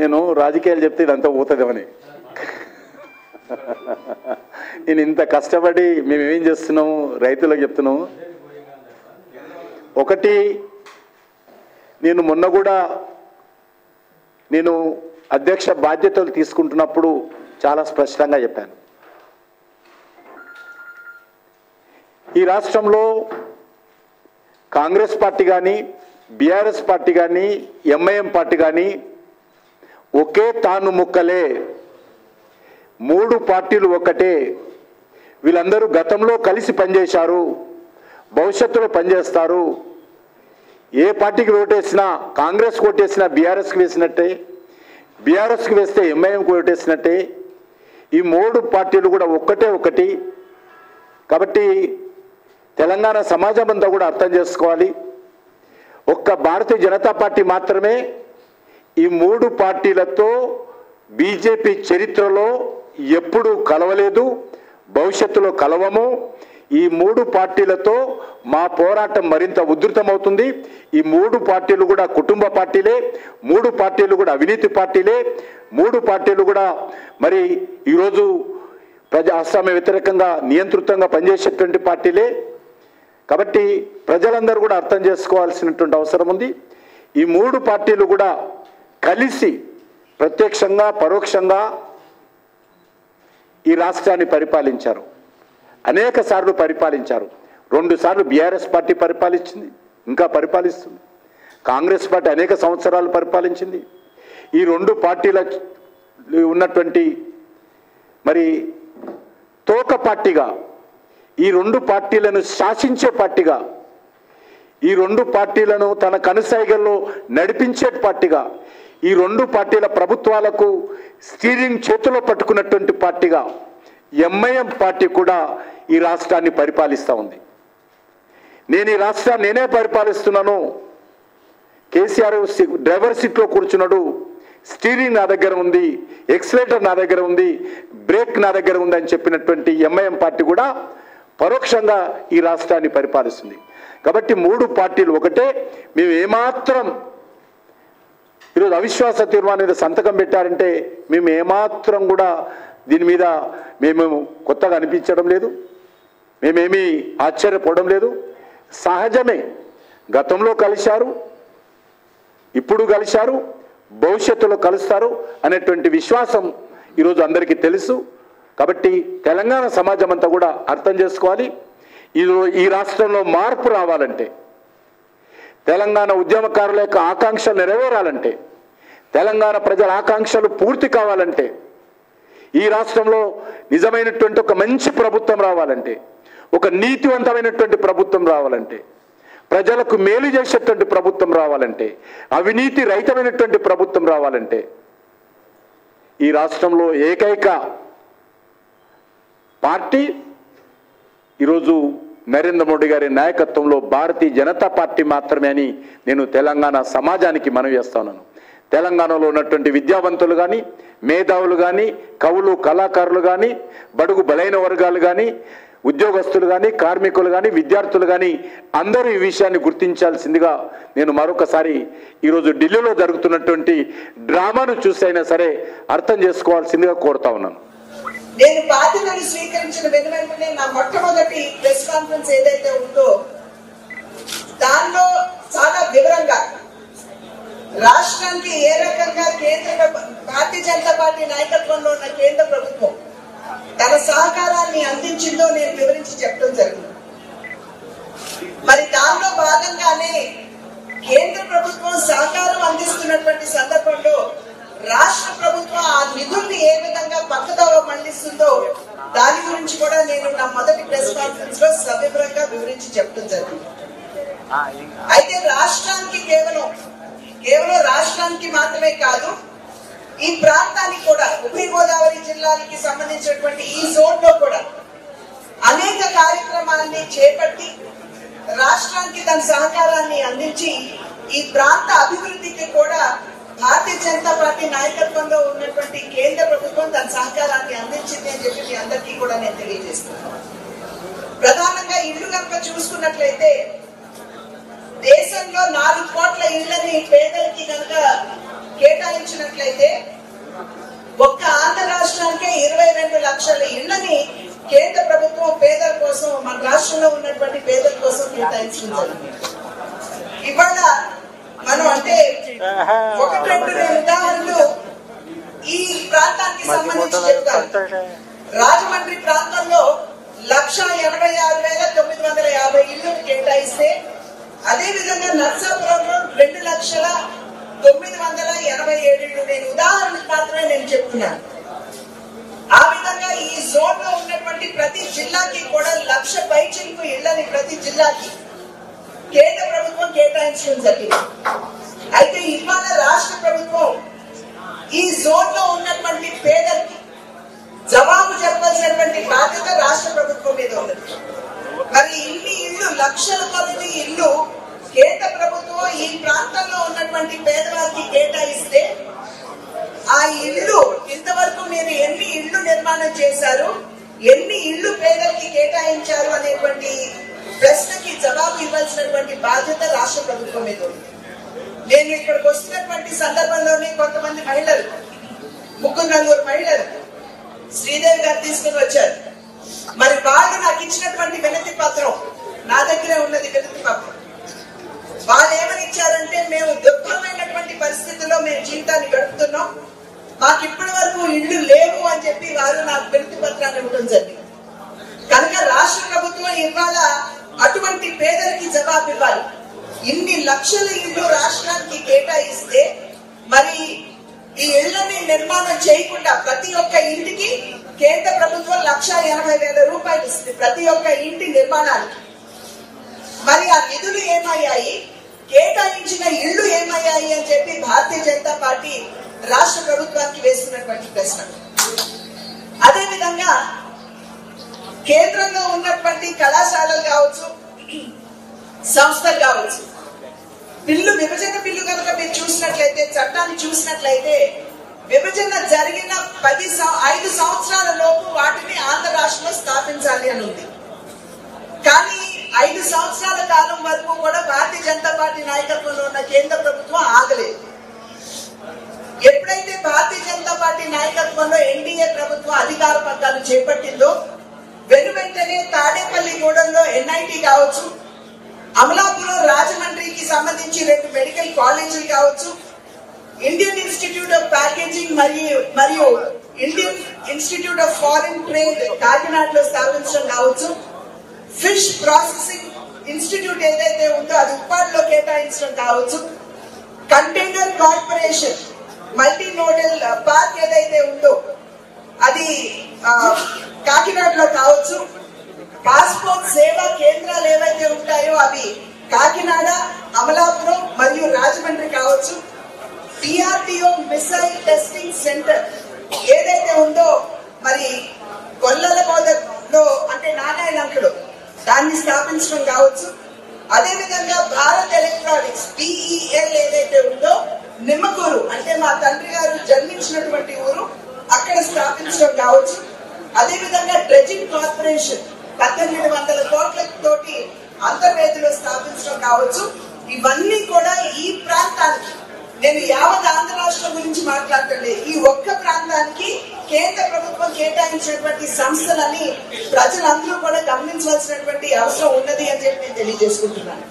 నేను రాజకీయాలు చెప్తే ఇదంతా పోతుందేమని నేను ఇంత కష్టపడి మేము ఏం చేస్తున్నాము రైతులకు చెప్తున్నాము ఒకటి నేను మొన్న కూడా నేను అధ్యక్ష బాధ్యతలు తీసుకుంటున్నప్పుడు చాలా స్పష్టంగా చెప్పాను ఈ రాష్ట్రంలో కాంగ్రెస్ పార్టీ కానీ బీఆర్ఎస్ పార్టీ కానీ ఎంఐఎం పార్టీ కానీ ఒకే తాను ముక్కలే మూడు పార్టీలు ఒక్కటే వీళ్ళందరూ గతంలో కలిసి పనిచేశారు భవిష్యత్తులో పనిచేస్తారు ఏ పార్టీకి ఓటేసినా కాంగ్రెస్ ఓటేసినా బీఆర్ఎస్కి వేసినట్టే బీఆర్ఎస్కి వేస్తే ఎంఐఎంకి ఓటేసినట్టే ఈ మూడు పార్టీలు కూడా ఒక్కటే ఒకటి కాబట్టి తెలంగాణ సమాజం అంతా కూడా అర్థం చేసుకోవాలి ఒక్క భారతీయ జనతా పార్టీ మాత్రమే ఈ మూడు పార్టీలతో బీజేపీ చరిత్రలో ఎప్పుడూ కలవలేదు భవిష్యత్తులో కలవము ఈ మూడు పార్టీలతో మా పోరాటం మరింత ఉధృతమవుతుంది ఈ మూడు పార్టీలు కూడా కుటుంబ పార్టీలే మూడు పార్టీలు కూడా అవినీతి పార్టీలే మూడు పార్టీలు కూడా మరి ఈరోజు ప్రజా అస్సామి వ్యతిరేకంగా నియంత్రితంగా పనిచేసేటువంటి పార్టీలే కాబట్టి ప్రజలందరూ కూడా అర్థం చేసుకోవాల్సినటువంటి అవసరం ఉంది ఈ మూడు పార్టీలు కూడా కలిసి ప్రత్యక్షంగా పరోక్షంగా ఈ రాష్ట్రాన్ని పరిపాలించారు అనేక సార్లు పరిపాలించారు రెండు సార్లు బీఆర్ఎస్ పార్టీ పరిపాలించింది ఇంకా పరిపాలిస్తుంది కాంగ్రెస్ పార్టీ అనేక సంవత్సరాలు పరిపాలించింది ఈ రెండు పార్టీల ఉన్నటువంటి మరి తోక పార్టీగా ఈ రెండు పార్టీలను శాసించే పార్టీగా ఈ రెండు పార్టీలను తన కనుసైగల్లో నడిపించే పార్టీగా ఈ రెండు పార్టీల ప్రభుత్వాలకు స్టీరింగ్ చేతిలో పట్టుకున్నటువంటి పార్టీగా ఎంఐఎం పార్టీ కూడా ఈ రాష్ట్రాన్ని పరిపాలిస్తూ ఉంది నేను ఈ రాష్ట్రాన్ని నేనే పరిపాలిస్తున్నాను కేసీఆర్ సి- డ్రైవర్ సీట్లో కూర్చున్నాడు స్టీరింగ్ నా దగ్గర ఉంది ఎక్సలేటర్ నా దగ్గర ఉంది బ్రేక్ నా దగ్గర ఉంది అని చెప్పినటువంటి ఎంఐఎం పార్టీ కూడా పరోక్షంగా ఈ రాష్ట్రాన్ని పరిపాలిస్తుంది కాబట్టి మూడు పార్టీలు ఒకటే మేము ఏమాత్రం ఈరోజు అవిశ్వాస తీర్మానం మీద సంతకం పెట్టారంటే మేము ఏమాత్రం కూడా దీని మీద మేము కొత్తగా అనిపించడం లేదు మేమేమీ ఆశ్చర్యపోవడం లేదు సహజమే గతంలో కలిశారు ఇప్పుడు కలిశారు భవిష్యత్తులో కలుస్తారు అనేటువంటి విశ్వాసం ఈరోజు అందరికీ తెలుసు కాబట్టి తెలంగాణ సమాజం అంతా కూడా అర్థం చేసుకోవాలి ఈ ఈ రాష్ట్రంలో మార్పు రావాలంటే తెలంగాణ ఉద్యమకారుల యొక్క ఆకాంక్షలు నెరవేరాలంటే తెలంగాణ ప్రజల ఆకాంక్షలు పూర్తి కావాలంటే ఈ రాష్ట్రంలో నిజమైనటువంటి ఒక మంచి ప్రభుత్వం రావాలంటే ఒక నీతివంతమైనటువంటి ప్రభుత్వం రావాలంటే ప్రజలకు మేలు చేసేటువంటి ప్రభుత్వం రావాలంటే అవినీతి రహితమైనటువంటి ప్రభుత్వం రావాలంటే ఈ రాష్ట్రంలో ఏకైక పార్టీ ఈరోజు నరేంద్ర మోడీ గారి నాయకత్వంలో భారతీయ జనతా పార్టీ మాత్రమే అని నేను తెలంగాణ సమాజానికి మనవి చేస్తున్నాను తెలంగాణలో ఉన్నటువంటి విద్యావంతులు కానీ మేధావులు కానీ కవులు కళాకారులు కానీ బడుగు బలైన వర్గాలు కానీ ఉద్యోగస్తులు కానీ కార్మికులు కానీ విద్యార్థులు కానీ అందరూ ఈ విషయాన్ని గుర్తించాల్సిందిగా నేను మరొకసారి ఈరోజు ఢిల్లీలో జరుగుతున్నటువంటి డ్రామాను చూసైనా సరే అర్థం చేసుకోవాల్సిందిగా కోరుతా ఉన్నాను నేను బాధ్యతలు స్వీకరించిన వెను వెంటనే నా మొట్టమొదటి ప్రెస్ కాన్ఫరెన్స్ ఏదైతే ఉందో దానిలో చాలా వివరంగా రాష్ట్రానికి ఏ రకంగా కేంద్ర ప్రభు- భారతీయ జనతా పార్టీ నాయకత్వంలో ఉన్న కేంద్ర ప్రభుత్వం తన సహకారాన్ని అందించిందో నేను వివరించి చెప్పడం జరిగింది మరి దానిలో భాగంగానే కేంద్ర ప్రభుత్వం సహకారం అందిస్తున్నటువంటి సందర్భంలో రాష్ట్ర ప్రభుత్వం ఆ నిధుల్ని ఏ విధంగా పక్కదోవ మళ్లిస్తుందో దాని గురించి కూడా నేను నా మొదటి ప్రెస్ కాన్ఫరెన్స్ లో సవివరంగా వివరించి చెప్పడం జరిగింది అయితే రాష్ట్రానికి కేవలం కేవలం రాష్ట్రానికి మాత్రమే కాదు ఈ ప్రాంతానికి కూడా ఉభయ గోదావరి జిల్లాలకి సంబంధించినటువంటి ఈ జోన్ లో కూడా అనేక కార్యక్రమాల్ని చేపట్టి రాష్ట్రానికి తన సహకారాన్ని అందించి ఈ ప్రాంత అభివృద్ధికి కూడా భారతీయ జనతా పార్టీ నాయకత్వంలో ఉన్నటువంటి కేంద్ర ప్రభుత్వం తన సహకారాన్ని అందించింది అని చెప్పి మీ అందరికీ కూడా నేను తెలియజేస్తున్నాను ప్రధానంగా ఇల్లు కనుక చూసుకున్నట్లయితే దేశంలో నాలుగు కోట్ల ఇళ్లని పేదలకి కనుక కేటాయించినట్లయితే ఒక్క ఆంధ్ర రాష్ట్రానికే ఇరవై రెండు లక్షల ఇళ్లని కేంద్ర ప్రభుత్వం పేదల కోసం మన రాష్ట్రంలో ఉన్నటువంటి పేదల కోసం కేటాయించడం జరిగింది ఇవాళ మనం అంటే ఒకటి రెండు నేను ఉదాహరణలు ఈ ప్రాంతానికి సంబంధించి చెప్తాను రాజమండ్రి ప్రాంతంలో లక్ష ఎనభై ఆరు వేల తొమ్మిది వందల యాభై ఇళ్లు కేటాయిస్తే అదే విధంగా నర్సాపురంలో రెండు లక్షల తొమ్మిది వందల ఎనభై ఏడు ఇళ్ళు నేను ఉదాహరణకు మాత్రమే నేను చెప్తున్నాను ఆ విధంగా ఈ జోన్ లో ఉన్నటువంటి ప్రతి జిల్లాకి కూడా లక్ష పైచిలకు ఇళ్లని ప్రతి జిల్లాకి కేంద్ర ప్రభుత్వం కేటాయించడం జరిగింది అయితే ఇవాళ రాష్ట్ర ప్రభుత్వం ఈ జోన్ లో ఉన్నటువంటి పేదలకి జవాబు చెప్పాల్సినటువంటి బాధ్యత రాష్ట్ర ప్రభుత్వం మీద ఉంది మరి ఇన్ని ఇళ్ళు లక్షల కొద్ది ఇల్లు కేంద్ర ప్రభుత్వం ఈ ప్రాంతంలో ఉన్నటువంటి పేదవారికి కేటాయిస్తే ఆ ఇల్లు ఇంతవరకు మీరు ఎన్ని ఇళ్ళు నిర్మాణం చేశారు ఎన్ని ఇళ్ళు పేదలకి కేటాయించారు అనేటువంటి ప్రశ్నకి జవాబు ఇవ్వాల్సినటువంటి బాధ్యత రాష్ట్ర ప్రభుత్వం మీద ఉంది నేను ఇక్కడికి వస్తున్నటువంటి సందర్భంలోనే కొంతమంది మహిళలు ముగ్గురు నలుగురు మహిళలు శ్రీదేవి గారు తీసుకుని వచ్చారు మరి వాళ్ళు నాకు ఇచ్చినటువంటి వినతి పత్రం నా దగ్గరే ఉన్నది వినతి పత్రం వాళ్ళు ఏమని ఇచ్చారంటే మేము దుర్భరమైనటువంటి పరిస్థితుల్లో మేము జీవితాన్ని గడుపుతున్నాం మాకు ఇప్పటి వరకు ఇళ్ళు లేవు అని చెప్పి వారు నాకు వినతి పత్రాన్ని ఇవ్వడం జరిగింది కనుక రాష్ట్ర ప్రభుత్వం ఇవాళ అటువంటి పేదలకి జవాబు ఇవ్వాలి ఇన్ని లక్షల ఇళ్ళు రాష్ట్రానికి కేటాయిస్తే మరి ఈ ఇళ్లని నిర్మాణం చేయకుండా ప్రతి ఒక్క ఇంటికి కేంద్ర ప్రభుత్వం లక్ష ఎనభై వేల రూపాయలు ఇస్తుంది ప్రతి ఒక్క ఇంటి నిర్మాణానికి మరి ఆ నిధులు ఏమయ్యాయి కేటాయించిన ఇళ్ళు ఏమయ్యాయి అని చెప్పి భారతీయ జనతా పార్టీ రాష్ట్ర ప్రభుత్వానికి వేస్తున్నటువంటి ప్రశ్న అదే విధంగా కేంద్రంలో ఉన్నటువంటి కళాశాలలు కావచ్చు సంస్థలు కావచ్చు బిల్లు విభజన బిల్లు కనుక మీరు చూసినట్లయితే చట్టాన్ని చూసినట్లయితే విభజన జరిగిన పది సం- ఐదు సంవత్సరాల లోపు వాటిని ఆంధ్ర రాష్ట్రంలో స్థాపించాలి అని ఉంది కానీ ఐదు సంవత్సరాల కాలం వరకు కూడా భారతీయ జనతా పార్టీ నాయకత్వంలో ఉన్న కేంద్ర ప్రభుత్వం ఆగలేదు ఎప్పుడైతే భారతీయ జనతా పార్టీ నాయకత్వంలో ఎన్డీఏ ప్రభుత్వం అధికార పగ్గాలు చేపట్టిందో వెను వెంటనే తాడేపల్లిగూడెంలో ఎన్ఐటి కావచ్చు అమలాపురం రాజమండ్రికి సంబంధించి రెండు మెడికల్ కాలేజీలు కావచ్చు ఇండియన్ ఇన్స్టిట్యూట్ ఆఫ్ ప్యాకేజింగ్ మరియు మరియు Indian institute of foreign trade కాకినాడలో స్థాపించడం కావచ్చు ఫిష్ ప్రాసెసింగ్ ఇన్స్టిట్యూట్ ఏదైతే ఉందో అది ఉప్పాడులో కేటాయించడం కావచ్చు container corporation multi nodal park ఏదైతే ఉందో అది ఆ, కాకినాడలో కావచ్చు పాస్పోర్ట్ సేవా కేంద్రాలు ఏవైతే ఉంటాయో అవి కాకినాడ అమలాపురం మరియు రాజమండ్రి కావచ్చు టిఆర్టిఓ మిసైల్ టెస్టింగ్ సెంటర్ ఏదైతే ఉందో మరి గొల్లల బోధలో అంటే నాగాయలంకలో దాన్ని స్థాపించడం కావచ్చు అదే విధంగా భారత్ ఎలక్ట్రానిక్స్ బిఈఎల్ ఏదైతే ఉందో నిమ్మకూరు అంటే మా తండ్రి గారు జన్మించినటువంటి ఊరు అక్కడ స్థాపించడం కావచ్చు అదే విధంగా డ్రెజింగ్ కార్పొరేషన్ పద్దెనిమిది వందల కోట్ల తోటి అంతర్వేదిలో స్థాపించడం కావచ్చు ఇవన్నీ కూడా ఈ ప్రాంతానికి నేను యావత్ ఆంధ్ర రాష్ట్రం గురించి మాట్లాడటండి ఈ ఒక్క ప్రాంతానికి కేంద్ర ప్రభుత్వం కేటాయించినటువంటి సంస్థలని ప్రజలందరూ కూడా గమనించవలసినటువంటి అవసరం ఉన్నది అని చెప్పి నేను తెలియజేసుకుంటున్నాను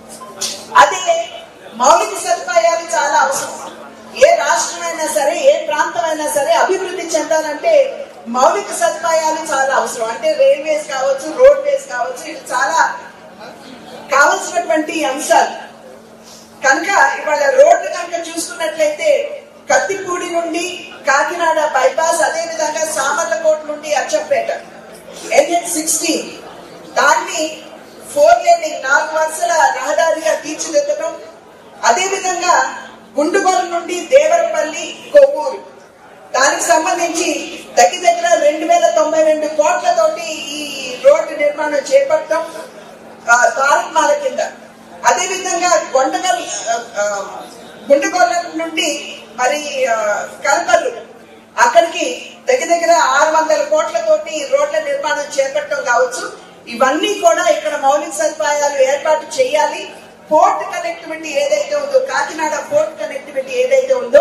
అదే మౌలిక సదుపాయాలు చాలా అవసరం ఏ రాష్ట్రమైనా సరే ఏ ప్రాంతమైనా సరే అభివృద్ధి చెందాలంటే మౌలిక సదుపాయాలు చాలా అవసరం అంటే రైల్వేస్ కావచ్చు రోడ్వేస్ కావచ్చు ఇవి చాలా కావలసినటువంటి అంశాలు కనుక ఇవాళ రోడ్లు కనుక చూసుకున్నట్లయితే కత్తిపూడి నుండి కాకినాడ బైపాస్ అదే విధంగా సామర్లకోట నుండి అచ్చంపేట ఎన్హెచ్ సిక్స్టీన్ దాన్ని ఫోర్ లేనింగ్ నాలుగు వరుసల రహదారిగా తీర్చిదిద్దడం అదే విధంగా గుండుగోలు నుండి దేవరపల్లి కొవ్వూరు దానికి సంబంధించి దగ్గర దగ్గర రెండు వేల తొంభై రెండు కోట్లతోటి ఈ రోడ్డు నిర్మాణం చేపట్టడం ఆ, తారకమాల కింద అదే విధంగా కొండగల్ గుండెగొల్ల నుండి మరి ఆ, కలపల్లు అక్కడికి దగ్గర దగ్గర ఆరు వందల కోట్లతోటి రోడ్ల నిర్మాణం చేపట్టడం కావచ్చు ఇవన్నీ కూడా ఇక్కడ మౌలిక సదుపాయాలు ఏర్పాటు చేయాలి పోర్ట్ కనెక్టివిటీ ఏదైతే ఉందో కాకినాడ పోర్ట్ కనెక్టివిటీ ఏదైతే ఉందో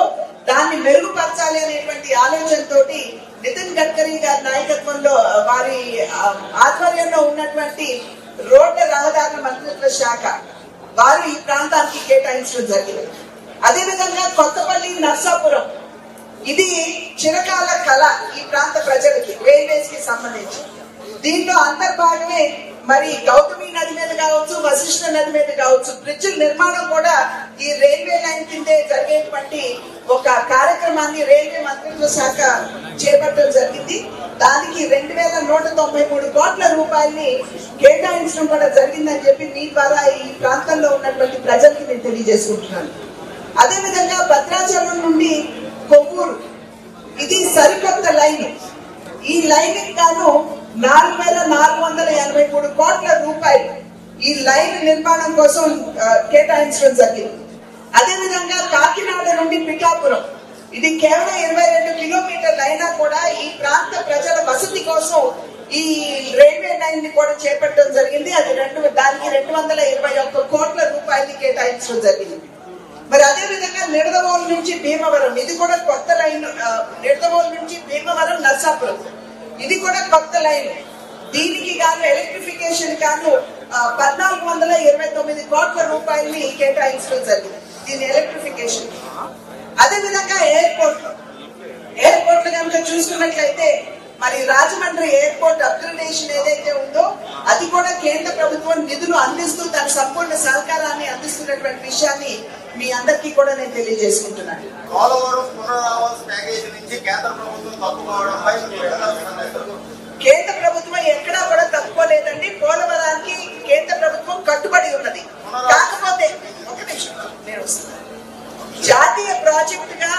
దాన్ని మెరుగుపరచాలి అనేటువంటి ఆలోచనతోటి నితిన్ గడ్కరీ గారి నాయకత్వంలో వారి ఆ, ఆధ్వర్యంలో ఉన్నటువంటి రోడ్ల రహదారుల మంత్రిత్వ శాఖ వారు ఈ ప్రాంతానికి కేటాయించడం జరిగింది అదేవిధంగా కొత్తపల్లి నర్సాపురం ఇది చిరకాల కళ ఈ ప్రాంత ప్రజలకి రైల్వేస్ కి సంబంధించి దీంట్లో అంతర్భాగమే మరి గౌతమి నది మీద కావచ్చు వశిష్ఠ నది మీద కావచ్చు బ్రిడ్జ్ నిర్మాణం కూడా ఈ రైల్వే లైన్ కిందే జరిగేటువంటి ఒక కార్యక్రమాన్ని రైల్వే మంత్రిత్వ శాఖ చేపట్టడం జరిగింది దానికి రెండు వేల నూట తొంభై మూడు కోట్ల రూపాయల్ని కేటాయించడం కూడా జరిగిందని చెప్పి మీ ద్వారా ఈ ప్రాంతంలో ఉన్నటువంటి ప్రజలకి నేను తెలియజేసుకుంటున్నాను అదేవిధంగా భద్రాచలం నుండి కొవ్వూరు ఇది సరికొత్త లైన్ ఈ లైన్ గాను నాలుగు వేల నాలుగు వందల ఎనభై మూడు కోట్ల రూపాయలు ఈ లైన్ నిర్మాణం కోసం ఆ, కేటాయించడం జరిగింది అదేవిధంగా కాకినాడ నుండి పిఠాపురం ఇది కేవలం ఇరవై రెండు కిలోమీటర్లు అయినా కూడా ఈ ప్రాంత ప్రజల వసతి కోసం ఈ రైల్వే లైన్ ని కూడా చేపట్టడం జరిగింది అది రెండు దానికి రెండు వందల ఇరవై ఒక్క కోట్ల రూపాయలు కేటాయించడం జరిగింది మరి అదే విధంగా నిడదవోలు నుంచి భీమవరం ఇది కూడా కొత్త లైన్ ఆ, నిడదవోలు నుంచి భీమవరం నర్సాపురం ఇది కూడా కొత్త లైన్ దీనికి గాను ఎలక్ట్రిఫికేషన్ గాను ఆ, పద్నాలుగు వందల ఇరవై తొమ్మిది కోట్ల రూపాయలని కేటాయించడం జరిగింది దీని ఎలక్ట్రిఫికేషన్ అదే విధంగా ఎయిర్పోర్ట్ ఎయిర్పోర్ట్ కనుక చూసుకున్నట్లయితే మరి రాజమండ్రి ఎయిర్పోర్ట్ అప్గ్రేడేషన్ ఏదైతే ఉందో అది కూడా కేంద్ర ప్రభుత్వం నిధులు అందిస్తూ తన సంపూర్ణ సహకారాన్ని అందిస్తున్నటువంటి విషయాన్ని మీ అందరికీ కూడా నేను తెలియజేసుకుంటున్నాను పోలవరం పునరావాస ప్యాకేజీ నుంచి కేంద్ర ప్రభుత్వం తప్పుకోవడంపై మీరు ఎలా స్పందిస్తారు? కేంద్ర ప్రభుత్వం ఎక్కడా కూడా తప్పుకోలేదండి పోలవరానికి కేంద్ర ప్రభుత్వం కట్టుబడి ఉన్నది కాకపోతే ఒక నిమిషం నేను వస్తున్నాను జాతీయ ప్రాజెక్ట్ గా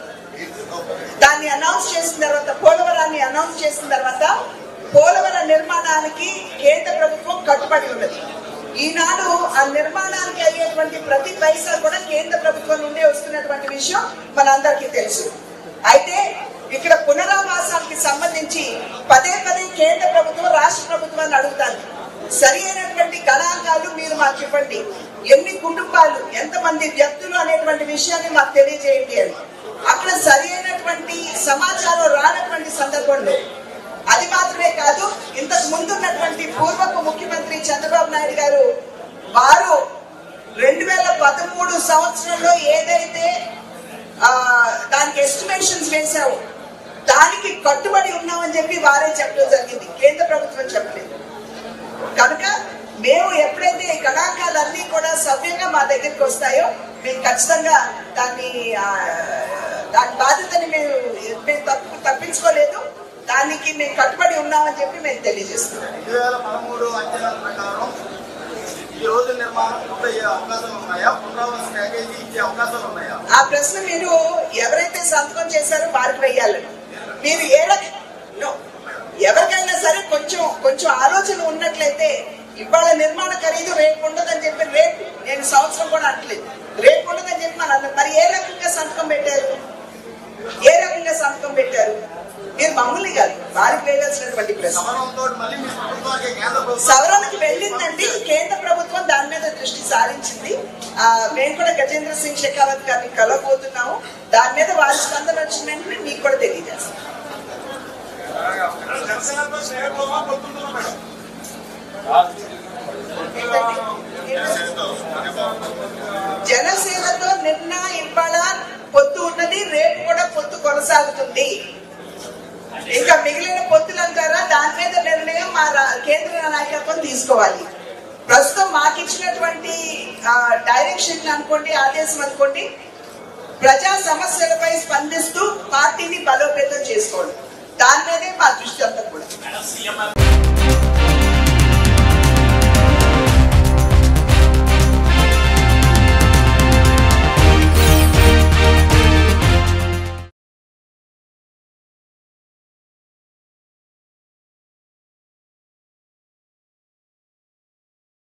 దాన్ని అనౌన్స్ చేసిన తర్వాత పోలవరాన్ని అనౌన్స్ చేసిన తర్వాత పోలవరం నిర్మాణానికి కేంద్ర ప్రభుత్వం కట్టుబడి ఉన్నది ఈనాడు ఆ నిర్మాణానికి అయ్యేటువంటి ప్రతి పైసా కూడా కేంద్ర ప్రభుత్వం నుండే వస్తున్నటువంటి విషయం మనందరికీ తెలుసు అయితే ఇక్కడ పునరావాసానికి సంబంధించి పదే పదే కేంద్ర ప్రభుత్వం రాష్ట్ర ప్రభుత్వాన్ని అడుగుతాను సరి అయినటువంటి గణాంకాలు మీరు మాకు ఇవ్వండి ఎన్ని కుటుంబాలు ఎంతమంది వ్యక్తులు అనేటువంటి విషయాన్ని మాకు తెలియజేయండి అని అక్కడ సరి అయినటువంటి సమాచారం రానటువంటి సందర్భంలో అది మాత్రమే కాదు ఇంతకు ముందు ఉన్నటువంటి పూర్వపు ముఖ్యమంత్రి చంద్రబాబు నాయుడు గారు వారు రెండు వేల పదమూడు సంవత్సరంలో ఏదైతే ఆ, దానికి ఎస్టిమేషన్స్ వేశావు దానికి కట్టుబడి ఉన్నామని చెప్పి వారే చెప్పడం జరిగింది కేంద్ర ప్రభుత్వం చెప్పలేదు కనుక మేము ఎప్పుడైతే ఈ గణాంకాలన్నీ కూడా సవ్యంగా మా దగ్గరికి వస్తాయో మేము ఖచ్చితంగా దాన్ని ఆ, దాని బాధ్యతని మేము మేము తప్పు తప్పించుకోలేదు దానికి మేము కట్టుబడి ఉన్నామని చెప్పి మేము తెలియజేస్తున్నాం రెండు వేల పదమూడు అంచనాల ప్రకారం ఈ రోజు నిర్మాణం పూర్తయ్యే అవకాశాలు ఉన్నాయా పునరావాస ప్యాకేజీ ఇచ్చే అవకాశాలు ఉన్నాయా ఆ ప్రశ్న మీరు ఎవరైతే సంతకం చేశారో వారికి వెయ్యాలి మీరు ఏ రక no. ఎవరికైనా సరే కొంచెం కొంచెం ఆలోచన ఉన్నట్లయితే ఇవాళ నిర్మాణ ఖరీదు రేపు ఉండదని చెప్పి రేపు నేను సంవత్సరం కూడా అనట్లేదు రేపు ఉండదని చెప్పి మన అందరం- మరి ఏ రకంగా సంతకం పెట్టారు ఏ రకంగా సంతకం పెట్టారు మీరు మమ్మల్ని కాదు వారికి వేయాల్సినటువంటి ప్రశ్న సమరంతో మళ్ళీ మీ ప్రభుత్వానికి కేంద్ర ప్రభుత్వం సవరణకు వెళ్ళిందండి కేంద్ర ప్రభుత్వం దాని మీద దృష్టి సారించింది ఆ, మేము కూడా గజేంద్ర సింగ్ షెకావత్ గారిని కలవబోతున్నాము దాని మీద వారి స్పందన వచ్చిన వెంటనే మీకు కూడా తెలియజేస్తాం జనసేనతో నిన్న ఇవాళ పొత్తు ఉన్నది రేపు కూడా పొత్తు కొనసాగుతుంది ఇంకా మిగిలిన పొత్తులు అంటారా దాని మీద నిర్ణయం మా రా- కేంద్ర నాయకత్వం తీసుకోవాలి ప్రస్తుతం మాకు ఇచ్చినటువంటి డైరెక్షన్ అనుకోండి ఆదేశం అనుకోండి ప్రజా సమస్యలపై స్పందిస్తూ పార్టీని బలోపేతం చేసుకోవడం దాని మీదే మా దృష్టి అంతా కూడా